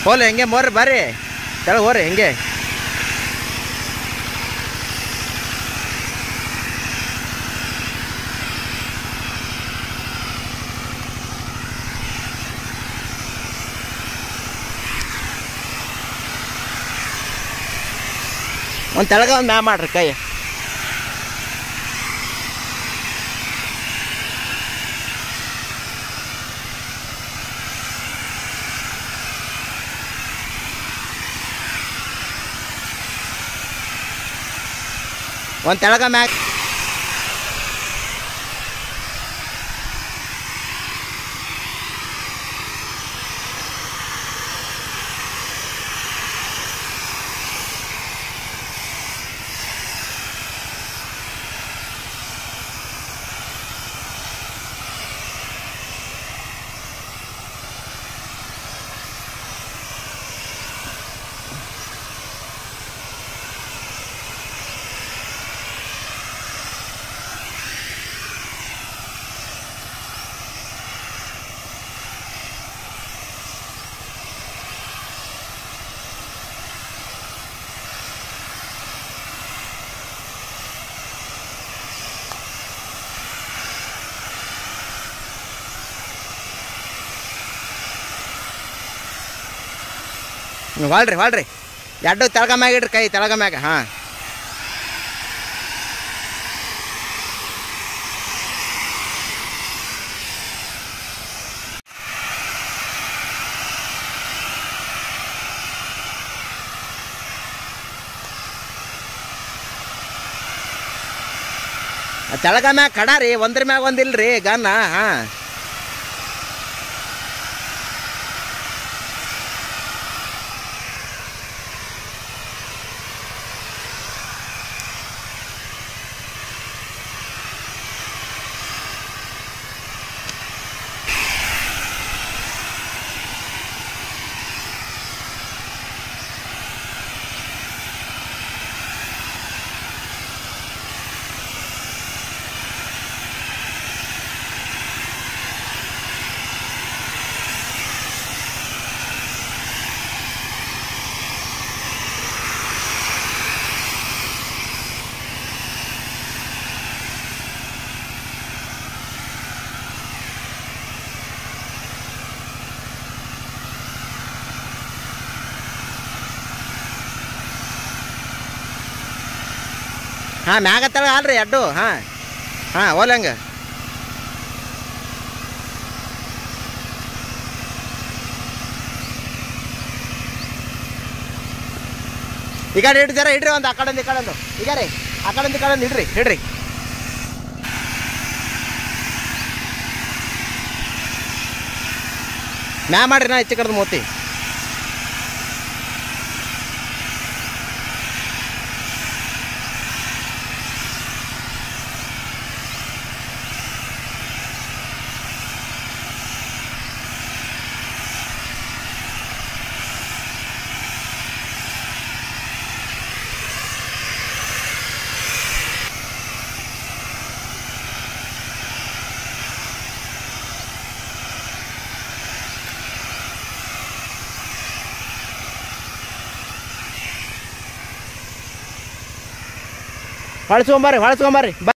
hole ಹೆಂಗೆ ಮೋರ್ರಿ ಬರ್ರಿ ಕೆಳಗೆ ಹೋರಿ ಹೆಂಗೆ ಒಂದು ತೆಳಗ ಒಂದು ಮ್ಯಾ ಮಾಡ್ರಿ ಕೈ ಒಂದು ತೆಳಗ ಮ್ಯಾಗ ಹೊಳ್ರಿ ಹೊಳ್ರಿ ಎರಡು ತೆಳಗ ಮ್ಯಾಗ ಇಡ್ರಿ ಕೈ ತೆಳಗ ಮ್ಯಾಗ ಹಾಂ ತೆಳಗ ಮ್ಯಾಗ ಕಡ ರೀ ಒಂದ್ರ ಮ್ಯಾಗ ಒಂದಿಲ್ರಿ ಗನ್ನ ಹಾಂ ಹಾಂ ಮ್ಯಾಗ ತೆಳಗ ಅಲ್ರಿ ಎರಡು ಹಾಂ ಹಾಂ ಓಲಂಗ ಈ ಕಡೆ ಇಟ್ಟು ಜರ ಇಡ್ರಿ ಒಂದು ಆ ಕಡೆಂದು ಈ ಕಡೆಂದು ಈಗ ರೀ ಆ ಕಡೆಂದು ಈ ಕಡೆಂದು ಇಡ್ರಿ ಇಡ್ರಿ ಮ್ಯಾ ಮಾಡ್ರಿ ನಾ ಹೆಚ್ಚು ಕಡ್ದು ಮೂತಿ ಹೊಳ್ಸ್ಕೊಂಬರ್ರಿ ಹೊಳ್ಸ್ಕೊಂಬರ್ರಿ ಬ